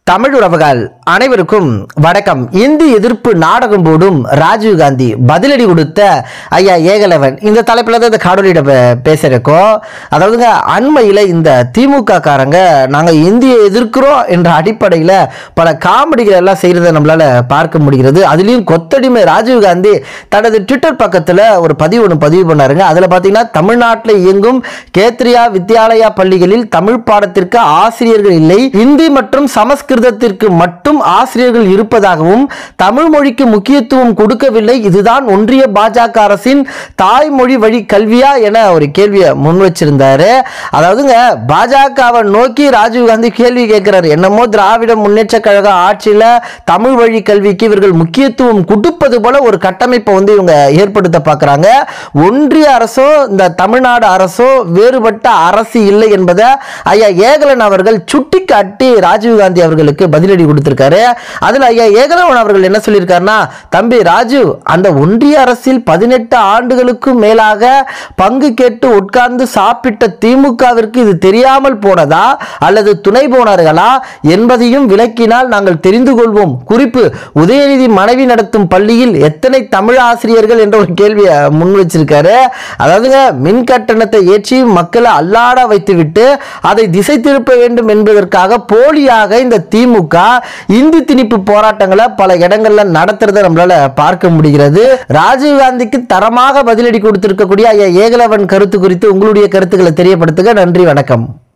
தமிழ் உறவுகள் அனைவருக்கும் வணக்கம் இந்தி எதிர்ப்பு நாடகம் போடும் ராஜீவ் காந்தி பதிலடி கொடுத்த ஐயா ஏகலவன் இந்த தலைப்பில் தான் இந்த காணொலியிட பே- பேசுறக்கோம் அதாவதுங்க அண்மையில் இந்த திமுக காரங்க நாங்கள் இந்தியை எதிர்க்கிறோம் என்ற அடிப்படையில் பல காமெடிகள் எல்லாம் செய்கிறத நம்மளால் பார்க்க முடிகிறது அதுலேயும் கொத்தடிமை ராஜீவ் காந்தி தனது ட்விட்டர் பக்கத்தில் ஒரு பதிவு ஒன்று பதிவு பண்ணாருங்க அதில் பார்த்தீங்கன்னா தமிழ்நாட்டில் இயங்கும் கேத்ரியா வித்யாலயா பள்ளிகளில் தமிழ் பாடத்திற்கு ஆசிரியர்கள் இல்லை இந்தி மற்றும் சமஸ்கிருதத்திற்கு மட்டும் ஆசிரியர்கள் இருப்பதாகவும் தமிழ் மொழிக்கு முக்கியத்துவம் கொடுக்கவில்லை இதுதான் ஒன்றிய பாஜக அரசின் தாய்மொழி வழி கல்வியா என ஒரு கேள்வியை முன் வச்சிருந்தாரு அதாவதுங்க பாஜகவை நோக்கி ராஜீவ் காந்தி கேள்வி கேட்கிறாரு என்னமோ திராவிட முன்னேற்ற கழக ஆட்சியில தமிழ் வழி கல்விக்கு இவர்கள் முக்கியத்துவம் கொடுப்பது போல ஒரு கட்டமைப்பை வந்து இவங்க ஏற்படுத்த பார்க்கறாங்க ஒன்றிய அரசோ இந்த தமிழ்நாடு அரசோ வேறுபட்ட அரசு இல்லை என்பதை ஐயா ஏகலன் அவர்கள் சுட்டிக்காட்டி ராஜீவ் காந்தி அவர்களுக்கு பதிலடி கொடுத்திருக்காரு அதுல ஐயா ஏகலவன் அவர்கள் என்ன சொல்லியிருக்காருன்னா தம்பி ராஜீவ் அந்த ஒன்றிய அரசில் பதினெட்டு ஆண்டுகளுக்கும் மேலாக பங்கு கேட்டு உட்கார்ந்து சாப்பிட்ட திமுகவிற்கு இது தெரியாமல் போனதா அல்லது துணை போனார்களா என்பதையும் விளக்கினால் நாங்கள் தெரிந்து கொள்வோம் குறிப்பு உதயநிதி மனைவி நடத்தும் பள்ளியில் எத்தனை தமிழ் ஆசிரியர்கள் என்ற ஒரு கேள்வியை முன் வச்சிருக்காரு அதாவதுங்க மின் கட்டணத்தை ஏற்றி மக்களை அல்லாட வைத்துவிட்டு அதை திசை திருப்ப வேண்டும் என்பதற்காக போலியாக இந்த திமுக இந்தி திணிப்பு போராட்டங்களை பல இடங்கள்ல நடத்துறதை நம்மளால பார்க்க முடிகிறது ராஜீவ் காந்திக்கு தரமாக பதிலடி கொடுத்திருக்கக்கூடிய ஐயா ஏகலவன் கருத்து குறித்து உங்களுடைய கருத்துக்களை தெரியப்படுத்துக நன்றி வணக்கம்